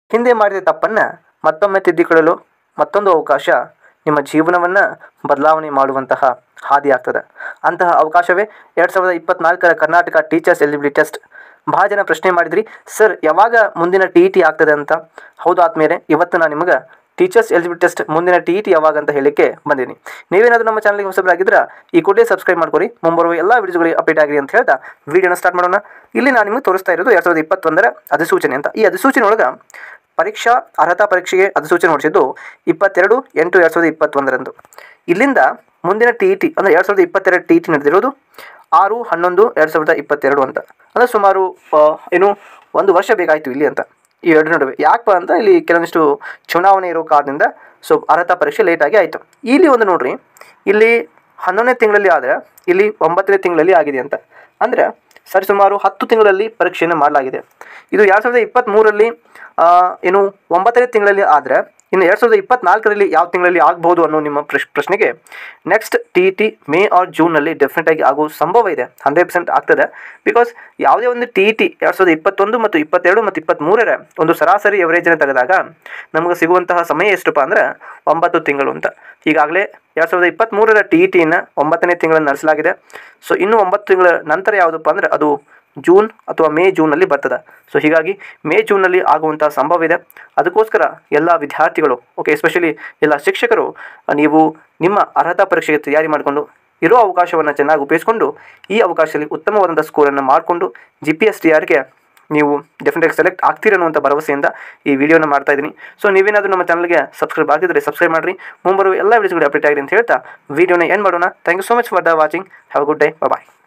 ಹಿಂದೆ ಮಾಡಿದ ತಪ್ಪನ್ನು ಮತ್ತೊಮ್ಮೆ ತಿದ್ದಿಕೊಳ್ಳಲು ಮತ್ತೊಂದು ಅವಕಾಶ ನಿಮ್ಮ ಜೀವನವನ್ನು ಬದಲಾವಣೆ ಮಾಡುವಂತಹ ಹಾದಿ ಆಗ್ತದೆ ಅಂತಹ ಅವಕಾಶವೇ ಎರಡು ಸಾವಿರದ ಇಪ್ಪತ್ನಾಲ್ಕರ ಕರ್ನಾಟಕ ಟೀಚರ್ಸ್ ಎಲಿಜಿಬಿಲಿಟಿ ಟೆಸ್ಟ್ ಭಾಳ ಜನ ಪ್ರಶ್ನೆ ಮಾಡಿದ್ರಿ ಸರ್ ಯಾವಾಗ ಮುಂದಿನ ಟಿ ಇ ಟಿ ಆಗ್ತದೆ ಅಂತ ಹೌದು ಆದ್ಮೇಲೆ ಇವತ್ತು ನಾನು ನಿಮಗೆ ಟೀಚರ್ಸ್ ಎಲಿಜಿಬಿಲಿಟಿ ಟೆಸ್ಟ್ ಮುಂದಿನ ಟಿ ಇ ಟಿ ಯಾವಾಗ ಅಂತ ಹೇಳಲಿಕ್ಕೆ ಬಂದೀನಿ ನೀವೇನಾದರೂ ನಮ್ಮ ಚಾನಲ್ಗೆ ಹೊಸಬರಾಗಿದ್ದರೆ ಈ ಕೂಡಲೇ ಸಬ್ಸ್ಕ್ರೈಬ್ ಮಾಡ್ಕೊರಿ ಮುಂಬರುವ ಎಲ್ಲ ವಿಡಿಯೋಗಳಿಗೆ ಅಪ್ಡೇಟ್ ಆಗಿರಿ ಅಂತ ಹೇಳ್ತಾ ವಿಡಿಯೋನ ಸ್ಟಾರ್ಟ್ ಮಾಡೋಣ ಇಲ್ಲಿ ನಾನು ನಿಮಗೆ ತೋರಿಸ್ತಾ ಇರೋದು ಎರಡು ಸಾವಿರದ ಇಪ್ಪತ್ತೊಂದರ ಅಧಿಸೂಚನೆ ಅಂತ ಈ ಅಧಿಸೂಚನೆ ಒಳಗೆ ಪರೀಕ್ಷಾ ಅರ್ಹತಾ ಪರೀಕ್ಷೆಗೆ ಅಧಿಸೂಚನೆ ಹೊರಡಿಸಿದ್ದು ಇಪ್ಪತ್ತೆರಡು ಎಂಟು ಎರಡು ಸಾವಿರದ ಇಪ್ಪತ್ತೊಂದರಂದು ಇಲ್ಲಿಂದ ಮುಂದಿನ ಟಿ ಇ ಟಿ ಅಂದರೆ ಎರಡು ಸಾವಿರದ ಇಪ್ಪತ್ತೆರಡು ಟಿ ಇ ಟಿ ನಡೆದಿರೋದು ಆರು ಹನ್ನೊಂದು ಎರಡು ಸಾವಿರದ ಇಪ್ಪತ್ತೆರಡು ಅಂತ ಅಂದರೆ ಸುಮಾರು ಆ, ಏನು ಒಂದು ವರ್ಷ ಬೇಕಾಯಿತು ಇಲ್ಲಿ ಅಂತ ಈ ಎರಡು ನಡುವೆ ಯಾಕಪ್ಪ ಅಂತ ಇಲ್ಲಿ ಕೆಲವೊಂದಿಷ್ಟು ಚುನಾವಣೆ ಇರೋ ಕಾರಣದಿಂದ ಸೊ ಅರ್ಹತಾ ಪರೀಕ್ಷೆ ಲೇಟಾಗಿ ಆಯಿತು ಇಲ್ಲಿ ಒಂದು ನೋಡ್ರಿ ಇಲ್ಲಿ ಹನ್ನೊಂದನೇ ತಿಂಗಳಲ್ಲಿ ಆದರೆ ಇಲ್ಲಿ ಒಂಬತ್ತನೇ ತಿಂಗಳಲ್ಲಿ ಆಗಿದೆ ಅಂತ ಅಂದರೆ ಸರಿ ಸುಮಾರು ಹತ್ತು ತಿಂಗಳಲ್ಲಿ ಪರೀಕ್ಷೆಯನ್ನು ಮಾಡಲಾಗಿದೆ ಇದು ಎರಡು ಸಾವಿರದ ಇಪ್ಪತ್ತ್ಮೂರರಲ್ಲಿ ಏನು ಒಂಬತ್ತನೇ ತಿಂಗಳಲ್ಲಿ ಆದರೆ ಇನ್ನು ಎರಡು ಸಾವಿರದ ಇಪ್ಪತ್ನಾಲ್ಕರಲ್ಲಿ ಯಾವ ತಿಂಗಳಲ್ಲಿ ಆಗ್ಬೋದು ಅನ್ನೋ ನಿಮ್ಮ ಪ್ರಶ್ ಪ್ರಶ್ನೆಗೆ next T T May or ಜೂನಲ್ಲಿ ಡೆಫಿನೆಟಾಗಿ ಆಗೋ ಸಂಭವ ಇದೆ ಹಂಡ್ರೆಡ್ ಪರ್ಸೆಂಟ್ ಆಗ್ತದೆ ಬಿಕಾಸ್ ಯಾವುದೇ ಒಂದು ಟಿ ಟಿ ಎರಡು ಸಾವಿರದ ಇಪ್ಪತ್ತೊಂದು ಮತ್ತು ಇಪ್ಪತ್ತೆರಡು ಮತ್ತು ಇಪ್ಪತ್ತ್ಮೂರರ ಒಂದು ಸರಾಸರಿ ಎವರೇಜನ್ನು ತೆಗೆದಾಗ ನಮಗೆ ಸಿಗುವಂತಹ ಸಮಯ ಎಷ್ಟಪ್ಪ ಅಂದ್ರೆ ಒಂಬತ್ತು ತಿಂಗಳು ಅಂತ ಈಗಾಗಲೇ ಎರಡು ಸಾವಿರದ ಇಪ್ಪತ್ತ್ಮೂರರ ಟಿ ಇ ಟಿಯನ್ನು ಒಂಬತ್ತನೇ ತಿಂಗಳನ್ನು ನಡೆಸಲಾಗಿದೆ ಸೊ ಇನ್ನು ಒಂಬತ್ತು ತಿಂಗಳ ನಂತರ ಯಾವುದಪ್ಪ ಅಂದರೆ ಅದು ಜೂನ್ ಅಥವಾ ಮೇ ಜೂನಲ್ಲಿ ಬರ್ತದೆ ಸೊ ಹೀಗಾಗಿ ಮೇ ಜೂನಲ್ಲಿ ಆಗುವಂಥ ಸಂಭವ ಇದೆ ಅದಕ್ಕೋಸ್ಕರ ಎಲ್ಲ ವಿದ್ಯಾರ್ಥಿಗಳು ಓಕೆ ಎಸ್ಪೆಷಲಿ ಎಲ್ಲ ಶಿಕ್ಷಕರು ನೀವು ನಿಮ್ಮ ಅರ್ಹತಾ ಪರೀಕ್ಷೆಗೆ ತಯಾರಿ ಮಾಡಿಕೊಂಡು ಇರೋ ಅವಕಾಶವನ್ನು ಚೆನ್ನಾಗಿ ಉಪಯೋಗಿಸ್ಕೊಂಡು ಈ ಅವಕಾಶದಲ್ಲಿ ಉತ್ತಮವಾದಂಥ ಸ್ಕೋರನ್ನು ಮಾಡಿಕೊಂಡು ಜಿ ಪಿ ಎಸ್ ಟಿ ಆರ್ಗೆ ನೀವು ಡೆಫಿನೆಟಾಗಿ ಸೆಲೆಕ್ಟ್ ಆಗ್ತೀರಿ ಅನ್ನುವಂಥ ಭರವಸೆಯಿಂದ ಈ ವಿಡಿಯೋನ ಮಾಡ್ತಾ ಇದ್ದೀನಿ ಸೊ ನೀವೇನಾದರೂ ನಮ್ಮ ಚಾನಲ್ಗೆ ಸಬ್ಸ್ಕ್ರೈಬ್ ಆಗಿದ್ದರೆ ಸಬ್ಸ್ಕ್ರೈಬ್ ಮಾಡಿರಿ ಮುಂಬರುವ ಎಲ್ಲ ವಿಡಿಯೋಸ್ಗಳು ಅಪ್ಡೇಟ್ ಆಗಿರಿ ಅಂತ ಹೇಳ್ತಾ ವಿಡಿಯೋನ ಏನು ಮಾಡೋಣ thank you so much for the watching have good day bye